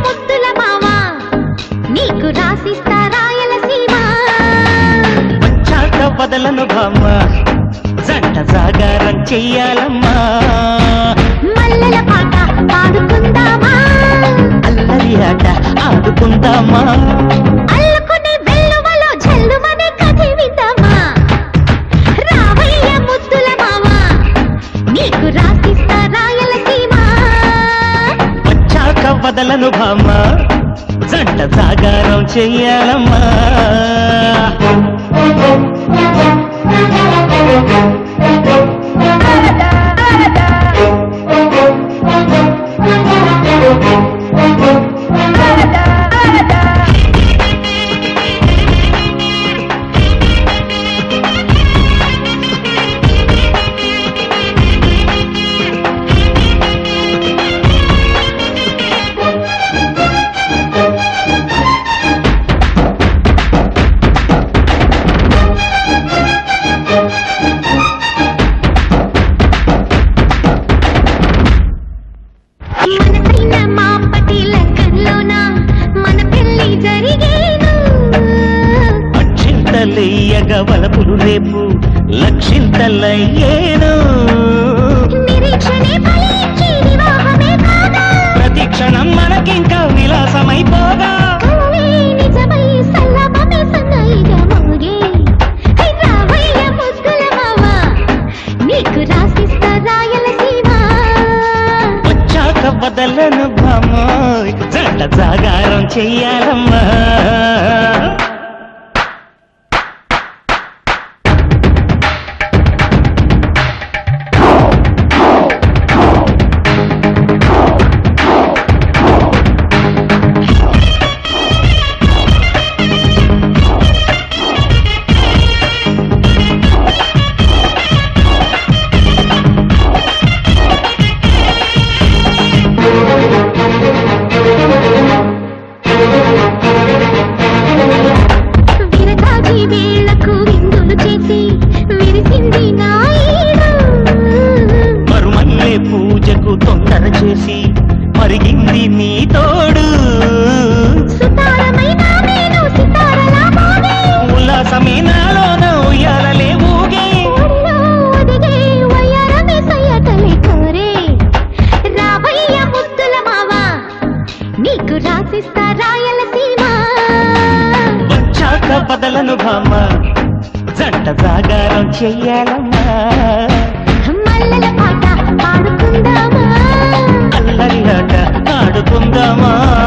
ముద్దుల మావా నీకు రాసిస్తా రాయలసీమ వచ్చాక వదలను బామ్మ జంట జాగారం చెయ్యాలమ్మా మల్లెల పాట పాడుకుందామా అల్లరి ఆట ఆడుకుందామా అల్లుకునే వెల్లువలో జల్లుమనే కథ విందామా రావయ్య ముద్దుల మావా నీకు రాసిస్తా రాయలసీమ వచ్చాక వదలను బామ్మ జంట జాగారం చెయ్యాలమ్మా మనసైన మాపటి లెక్కల్లోన మన పెళ్లి జరిగేను అక్షింతలెయ్యగ వలపులు రేపు లక్షింతలయ్యేను నిరీక్షణే ఫలించి వివాహమే కాగా ప్రతి క్షణం మనకింకా విలాసమైపోగా కలలే నిజమై సల్లమమే సన్నాయిగా మోగే హై రావయ్య ముద్దుల మావా నీకు రాసిస్తా రాయలసీమ వచ్చాక వదలను బామోయ్ జంట జాగారం చెయ్యాలమ్మా విరతాజి వేళ్లకు విందులు చేసి విరిసింది నాయుడు మరుమల్లే పూజకు తొందర చేసి మరిగింది నీ తోడు సుతారమైన నేను సితారలా మోగే ఉల్లాసమే నాలోన ఉయ్యాలలే ఊగే ఒడిలో ఒదిగే వయ్యారమే సయ్యటలే కోరే రావయ్య ముద్దుల మావా నీకు రాసిస్తా రాయలసీమ వచ్చాక బదలను భామ జంట జాగారం చెయ్యాలమ్మా మల్లెల పాట పాడుకుందామా అల్లరి ఆట ఆడుకుందామా